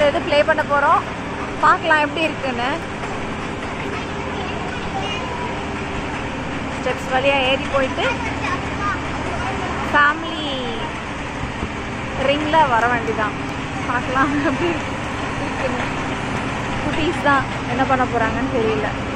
இந்த இது ப்ளே பண்ண போகிறோம் பார்க்கலாம் எப்படி இருக்குன்னு ஸ்டெப்ஸ் வழியாக ஏறி போயிட்டு ஃபேமிலி ரிங்கில் வர வேண்டியதான் பார்க்கலாம் எப்படி இருக்குன்னு குட்டீஸ் தான் என்ன பண்ண போகிறாங்கன்னு தெரியல